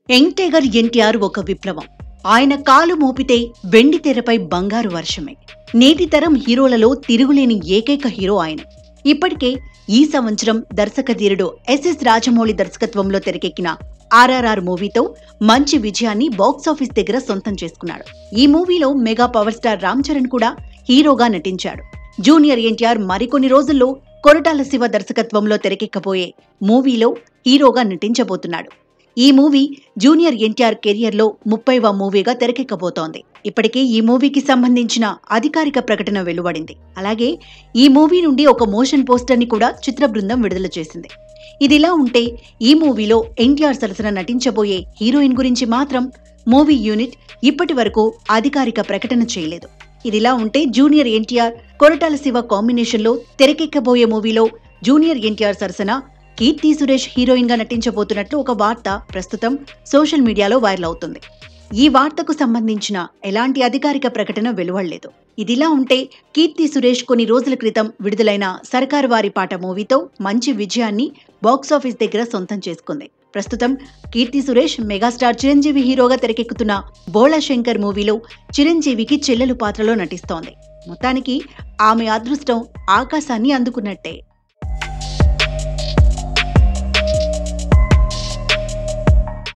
young tiger NTR ఒక విప్లవం ఆయన కాలు మోపితే వెండి తెరపై బంగారు వర్షమే నేటి తరం హీరోలలో తిరుగులేని ఏకైక హీరో ఆయన ఇప్పటికే ఈ సంవత్సరం దర్శకధీరుడు ఎస్ఎస్ రాజమౌళి దర్శకత్వంలో తెరకెక్కిన ఆర్ఆర్ఆర్ మూవీతో మంచి విజయాన్ని బాక్సాఫీస్ దగ్గర సొంతం చేసుకున్నాడు ఈ మూవీలో mega power star Ram Charan కూడా హీరోగా నటించాడు జూనియర్ ఎన్టీఆర్ మరికొన్ని రోజుల్లో కొరటాల శివ దర్శకత్వంలో తెరకెక్కబోయే మూవీలో హీరోగా నటించబోతున్నాడు ఈ మూవీ జూనియర్ ఎన్టీఆర్ కెరియర్లో ముప్పైవ మూవీగా తెరకెక్కబోతోంది ఇప్పటికే ఈ మూవీకి సంబంధించిన అధికారిక ప్రకటన వెలువడింది అలాగే ఈ మూవీ నుండి ఒక మోషన్ పోస్టర్ ని కూడా చిత్ర బృందం విడుదల చేసింది ఇదిలా ఉంటే ఈ మూవీలో ఎన్టీఆర్ సరసన నటించబోయే హీరోయిన్ గురించి మాత్రం మూవీ యూనిట్ ఇప్పటి వరకు అధికారిక ప్రకటన చేయలేదు ఇదిలా ఉంటే జూనియర్ ఎన్టీఆర్ కొరటాల శివ కాంబినేషన్లో తెరకెక్కబోయే మూవీలో జూనియర్ ఎన్టీఆర్ సరసన కీర్తి సురేష్ హీరోయిన్ గా నటించబోతున్నట్లు ఒక వార్త ప్రస్తుతం సోషల్ మీడియాలో వైరల్ అవుతుంది ఈ వార్తకు సంబంధించిన ఎలాంటి అధికారిక ప్రకటన వెలువడలేదు ఇదిలా ఉంటే కీర్తి సురేష్ కొన్ని రోజుల క్రితం విడుదలైన సర్కారు వారి పాట మూవీతో మంచి విజయాన్ని బాక్సాఫీస్ దగ్గర సొంతం చేసుకుంది ప్రస్తుతం కీర్తి సురేష్ మెగాస్టార్ చిరంజీవి హీరోగా తెరకెక్కుతున్న బోళా శంకర్ మూవీలో చిరంజీవికి చెల్లెలు పాత్రలో నటిస్తోంది మొత్తానికి ఆమె అదృష్టం ఆకాశాన్ని అందుకున్నట్టే